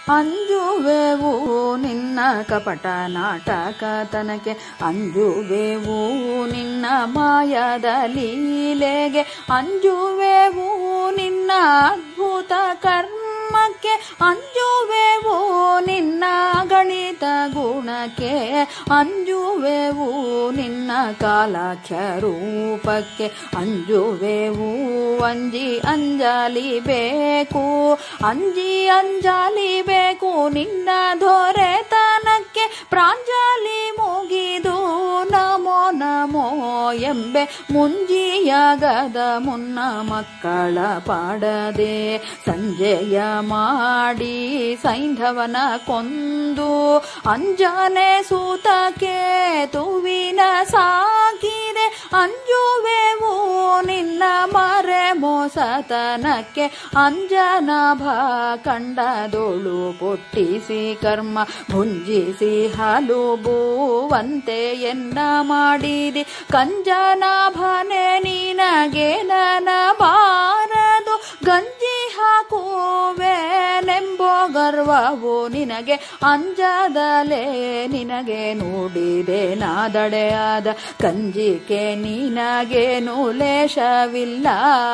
ಅಂಜುವೆವು ನಿನ್ನ ಕಪಟ ನಾಟಕತನಕ್ಕೆ ಅಂಜುವೆವು ನಿನ್ನ ಮಾಯದ ಲೀಲೆಗೆ ಅಂಜುವೆವು ನಿನ್ನ ಅದ್ಭುತ ಕರ್ಮಕ್ಕೆ ಅಂಜುವೆವು ನಿನ್ನ ಗಣಿತ ಗುಣಕ್ಕೆ ಅಂಜುವೆವು ನಿನ್ನ ಕಾಲಾಖ್ಯ ರೂಪಕ್ಕೆ ಅಂಜುವೆವು ಅಂಜಿ ಅಂಜಲಿ ಬೇಕು ಅಂಜಿ ಅಂಜಲಿ ಬೇಕು ನಿನ್ನ ದೊರೆತನಕ್ಕೆ ಪ್ರಾಂಜಲಿ ಮುಗಿದು ನಮೋ ನಮೋ ಎಂಬೆ ಮುಂಜಿಯಾಗದ ಮುನ್ನ ಮಕ್ಕಳ ಪಾಡದೆ ಸಂಜೆಯ ಮಾಡಿ ಸೈಂಧವನ ಕೊಂದು ಅಂಜನೆ ಸೂತಕ್ಕೆ ತುವಿನ ಸಾಕಿದೆ ಅಂಜುವೆವು ನಿನ್ನ ಮರೆ ಮೋಸತನಕ್ಕೆ ಅಂಜನಾಭ ಕಂಡದೋಳು ಪೊಟ್ಟಿಸಿ ಕರ್ಮ ಭುಂಜಿಸಿ ಹಲುಬುವಂತೆ ಎನ್ನ ಮಾಡಿದಿ ಕಂಜನಾಭನೆ ನಿನಗೆ ನನ್ನ ಬಾರದು ಗಂಜಿ ಹಾಕುವೆನೆಂಬೋ ಗರ್ವವು ನಿನಗೆ ಅಂಜದಲೆ ನಿನಗೆ ನುಡಿದೆ ನಾದಡೆಯಾದ ಕಂಜಿಕೆ ನಿನಗೇನು ಲೇಷವಿಲ್ಲ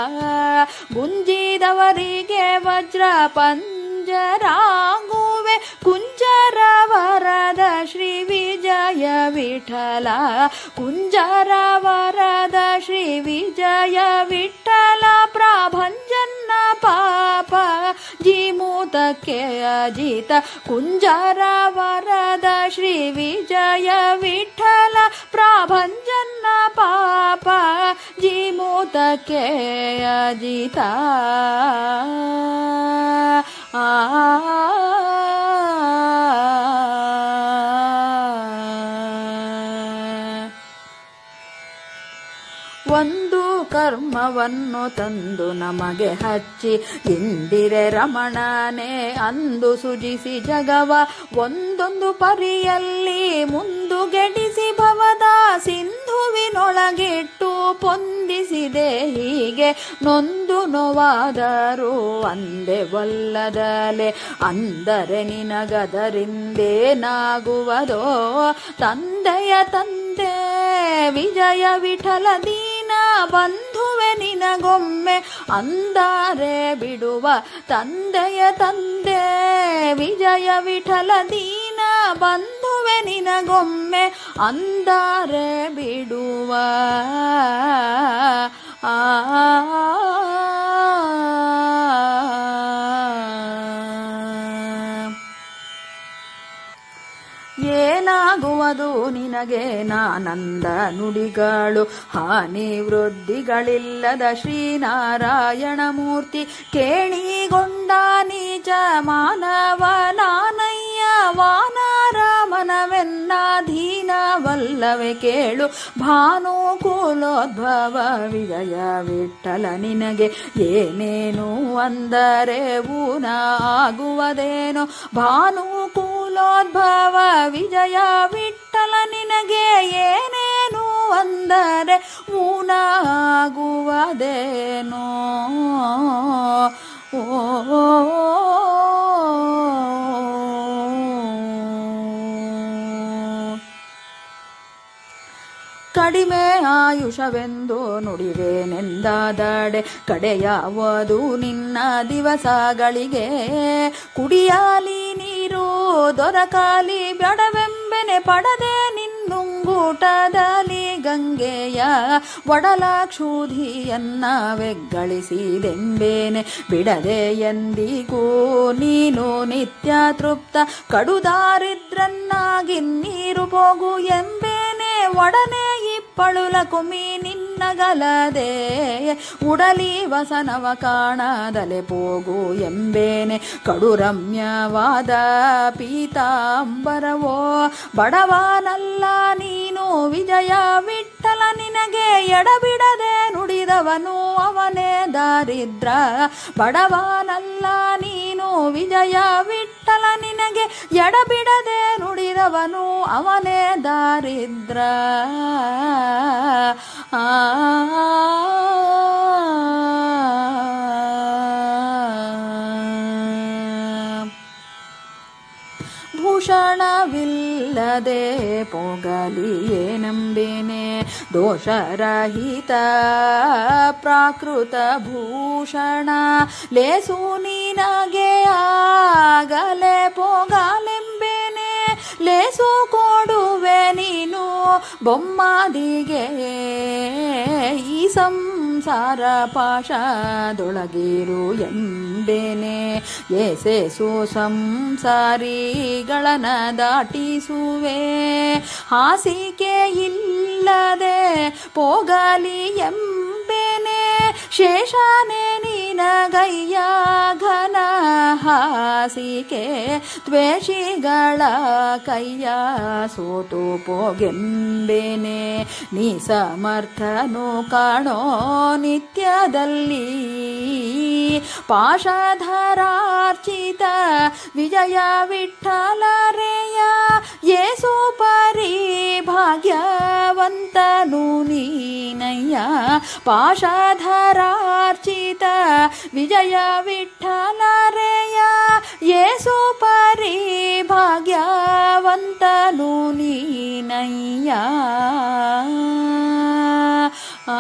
ಗುಂಜಿದವರಿಗೆ ವಜ್ರ ಪಂಜರಾಗುವೆ ಕುಂಜರ ವರದ ಶ್ರೀ ವಿಜಯ ವಿಠಲ ಕುಂಜರ ವರದ ಶ್ರೀ ವಿಜಯ ವಿಠಲ ಪ್ರಾಭಂಜನ್ನ ಪಾಪ ಜೀಮೂತಕ್ಕೆ ಅಜಿತ ಕುಂಜರ ವರದ ಶ್ರೀ ವಿಜಯ ವಿಠಲ ಪ್ರಾಭಂಜನ್ನ ಪಾಪ ಜೀಮೂತಕ್ಕೆ ಅಜಿತ ಆ ಒಂದು ಕರ್ಮವನ್ನು ತಂದು ನಮಗೆ ಹಚ್ಚಿ ಇಂದಿರೆ ರಮಣನೆ ಅಂದು ಸುಜಿಸಿ ಜಗವ ಒಂದೊಂದು ಪರಿಯಲ್ಲಿ ಮುಂದುಗೆಡಿಸಿ ಭವದ ಸಿಂಧುವಿನೊಳಗಿಟ್ಟು ಪೊಂದಿಸಿದೆ ಹೀಗೆ ನೊಂದು ನೋವಾದರೂ ಅಂದೆ ಒಲ್ಲದಲೆ ಅಂದರೆ ನಿನಗದರಿಂದೇನಾಗುವುದೋ ತಂದೆಯ ತಂದೆ ವಿಜಯ ವಿಠಲ ದೀನ ಬಂಧುವೆ ನಿನಗೊಮ್ಮೆ ಅಂದಾರೆ ಬಿಡುವ ತಂದೆಯ ತಂದೆ ವಿಜಯ ವಿಠಲ ದೀನ ಬಂಧುವೆ ನಿನಗೊಮ್ಮೆ ಅಂದಾರೆ ಬಿಡುವ ಆ ಏನಾಗುವುದು ನಿನಗೆ ನಾನಂದ ನುಡಿಗಳು ಹಾನಿ ವೃದ್ಧಿಗಳಿಲ್ಲದ ಶ್ರೀನಾರಾಯಣ ಮೂರ್ತಿ ಕೇಣಿಗೊಂಡ ನೀಚ ಮಾನವನಾನಯ್ಯ ವಾನಾರಾಮನವೆನ್ನಾಧೀನವಲ್ಲವೇ ಕೇಳು ಭಾನುಕುಲೋದ್ಭವ ವಿಜಯ ವಿಠಲ ನಿನಗೆ ಏನೇನು ಅಂದರೆ ಊನ ಆಗುವುದೇನೋ ಭಾನುಕುಲೋದ್ಭವ ವಿಜಯ ವಿಠಲ ನಿನಗೆ ಏನೇನು ಅಂದರೆ ಊನ ಆಗುವುದೇನೋ ಓ ಕಡಿಮೆ ಆಯುಷವೆಂದು ನುಡಿವೇನೆಂದಾದಡೆ ಕಡೆಯಾವುದು ನಿನ್ನ ದಿವಸಗಳಿಗೆ ಕುಡಿಯಾಲಿ ನೀರು ದೊರಕಾಲಿ ಬೆಡವೆಂಬೆನೆ ಪಡದೆ ನಿನ್ನುಂಗೂಟದಲ್ಲಿ ಗಂಗೆಯ ಒಡಲಾಕ್ಷೂಧಿಯನ್ನ ವೆಗ್ಗಳಿಸಿದೆಂಬೇನೆ ಬಿಡದೆ ಎಂದಿಗೂ ನೀನು ನಿತ್ಯ ತೃಪ್ತ ಕಡುದಾರಿದ್ರನ್ನಾಗಿ ನೀರು ಹೋಗು ಎಂಬೇನೆ ಒಡನೆ ಇಪ್ಪಳುಲ ಕುಮಿ ನಿನ್ನಗಲದೆ ಉಡಲಿ ವಸನವ ಕಾಣದಲೆ ಹೋಗು ಎಂಬೇನೆ ಕಡುರಮ್ಯವಾದ ಪೀತಾಂಬರವೋ ಬಡವನಲ್ಲ ನೀನು ವಿಜಯ ವಿಠಲ ನಿನಗೆ ಎಡಬಿಡದೆ ನುಡಿದವನು ಅವನೇ ದಾರಿದ್ರ ಬಡವನಲ್ಲ ನೀನು ವಿಜಯ ವಿಠಲ ನಿನಗೆ ಎಡಬಿಡದೆ ನುಡಿದವನು ಅವನೇ ದಾರಿದ್ರ ಆ ಭೂಷಣವಿಲ್ಲದೆ ಪೋಗಲಿಯೇ ನಂಬೇನೆ ದೋಷರಹಿತ ಪ್ರಾಕೃತ ಭೂಷಣ ಲೇಸು ನಿನಗೆ ಆಗಲೇ ಪೋಗಲೆಂಬೇನೆ ಲೇಸು ಕೊಡುವೆ ನೀನು ಬೊಮ್ಮಾದಿಗೆ ಈ ಸಂಸಾರ ಪಾಶದೊಳಗಿರು ಎಂಬೇನೆ ಏಸೇಸು ಸಂಸಾರಿಗಳನ ದಾಟಿಸುವೆ ಹಾಸಿಗೆ ಇಲ್ಲದೆ ಪೋಗಲಿ ಎಂಬೇನೆ ಶೇಷಾನೆ ನಿನಗಯ್ಯ ಘನ ಹಾಸಿಕೆ ದ್ವೇಷಿಗಳ ಕೈಯ ಸೋತು ಪೋಗೆಂಬೇನೆ ನೀ ಸಮರ್ಥನು ಕಾಣೋ ನಿತ್ಯದಲ್ಲಿ ಪಾಶಧರಾರ್ಚಿತ ವಿಜಯ ವಿಠಲರೆಯ ಯೇಸು ಪರಿ ಭಾಗ್ಯವಂತನು ನೀನಯ್ಯ ಪಾಶಧರಾರ್ಚಿತ ವಿಜಯ ವಿಠಲರೆಯ ಯೇಸು ಪರಿ ಭಾಗ್ಯವಂತನು ನೀನಯ್ಯ ಆ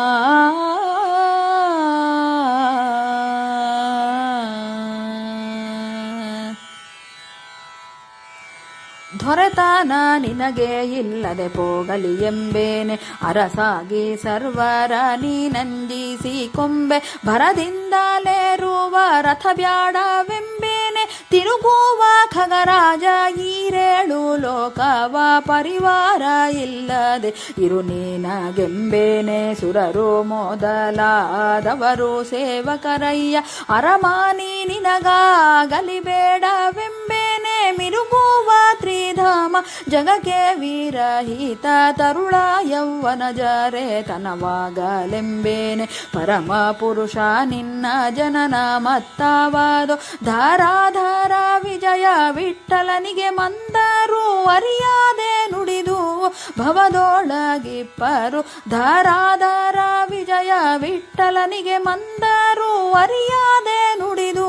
ದೊರೆತನ ನಿನಗೆ ಇಲ್ಲದೆ ಪೋಗಲಿ ಎಂಬೇನೆ ಅರಸಾಗಿ ಸರ್ವರ ನೀನಂಜಿಸಿ ಕೊಂಬೆ ಭರದಿಂದಲೇರುವ ರಥ ಬ್ಯಾಡವೆಂಬೇನೆ ತಿರುಗುವ ಖಗರಾಜ ಈರೇಳು ಲೋಕವ ಪರಿವಾರ ಇಲ್ಲದೆ ಇರು ನೀನಗೆಂಬೇನೆ ಸುರರು ಮೊದಲಾದವರು ಸೇವಕರಯ್ಯ ಅರಮಾನಿ ನಿನಗಾಗಲಿ ಬೇಡವೆಂಬೇನೆ ಮಿರುಗುವ ತ್ರಿಧಾಮ ಜಗಕ್ಕೆ ವೀರಹಿತ ತರುಳ ಯೌವನ ಜರೆ ತನವಾಗಲೆಂಬೇನೆ ಪರಮ ಪುರುಷ ನಿನ್ನ ಜನನ ಮತ್ತವಾದು ಧಾರಾಧಾರ ವಿಜಯ ವಿಠಲನಿಗೆ ಮಂದರು ಅರಿಯಾದೆ ನುಡಿದು ಭವದೊಳಗಿಪ್ಪರು ಧಾರಾಧಾರ ವಿಜಯ ವಿಠಲನಿಗೆ ಮಂದರು ಅರಿಯಾದೆ ನುಡಿದು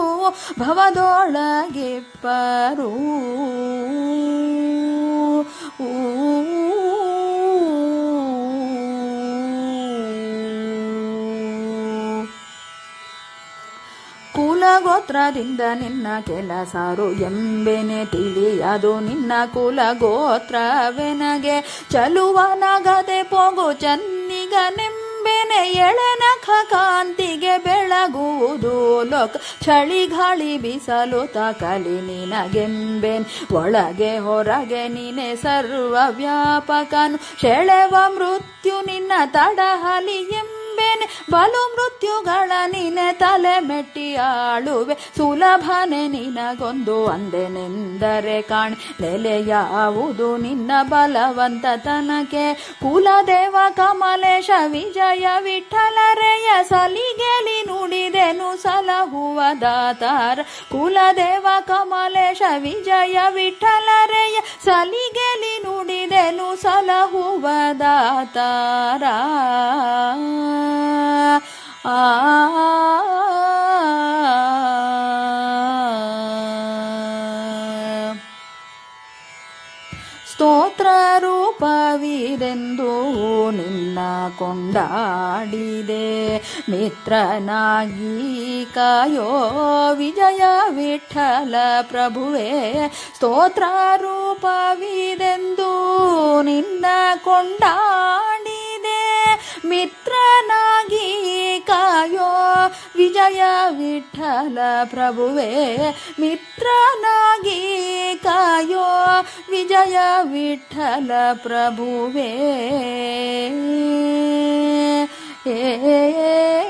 ಭವದೊಳಗಿಪ್ಪರು ಕುಲಗೋತ್ರದಿಂದ ನಿನ್ನ ಕೆಲಸಾರು ಎಂಬೆನೆ ತಿಳಿಯದು ನಿನ್ನ ಕುಲಗೋತ್ರವೆನಗೆ ಚಲುವನಗದೆ ಪೋಗು ಚನ್ನಿಗನೆಂಬೆನೆ ಎಳೆನಖ ಕಾಂತಿಗೆ ಬೆಳಗುವುದು ಲೋಕ ಚಳಿ ಗಾಳಿ ಬಿಸಲು ತಕಲಿ ನಿನಗೆಂಬೆನ್ ಒಳಗೆ ಹೊರಗೆ ನೀನೆ ಸರ್ವ ವ್ಯಾಪಕನು ಸೆಳೆವ ಮೃತ್ಯು ನಿನ್ನ ತಡಹಲಿ ಎಂಬೆನೆ ಬಲು ಮೃತ್ಯುಗಳ ನೀನೆ ತಲೆ ಮೆಟ್ಟಿ ಆಳುವೆ ಸುಲಭನೆ ನಿನಗೊಂದು ಅಂದೆನೆಂದರೆ ಕಾಣಿ ನೆಲೆ ಯಾವುದು ನಿನ್ನ ಬಲವಂತತನಕ್ಕೆ ಕುಲದೇವ ಕಮಲೇಶ ವಿಜಯ ವಿಠಲರೆಯ ಸಲಿಗೆಲಿ ನುಡಿದೆನು ಸಲಹುವ ದಾತಾರ ಕುಲದೇವ ಕಮಲೇಶ ವಿಜಯ ವಿಠಲರೆಯ ಸಲಿಗೆಲಿ ನುಡಿದೆನು ಸಲಹುವ ದಾತಾರ ಆ ಸ್ತೋತ್ರ ರೂಪವಿದೆಂದು ನಿನ್ನ ಕೊಂಡಾಡಿದೆ ಮಿತ್ರನಾಗಿ ಕಾಯೋ ವಿಜಯ ವಿಠಲ ಪ್ರಭುವೆ ಸ್ತೋತ್ರ ರೂಪವಿದೆಂದು ನಿನ್ನ ಕೊಂಡಾಡಿದೆ ಮಿತ್ರನಾಗಿ ಕಾಯೋ ವಿಜಯ ವಿಠಲ ಪ್ರಭುವೆ ಮಿತ್ರನಾಗಿ ಕಾಯೋ ವಿಜಯ ವಿಠಲ ಪ್ರಭುವೇ ಏ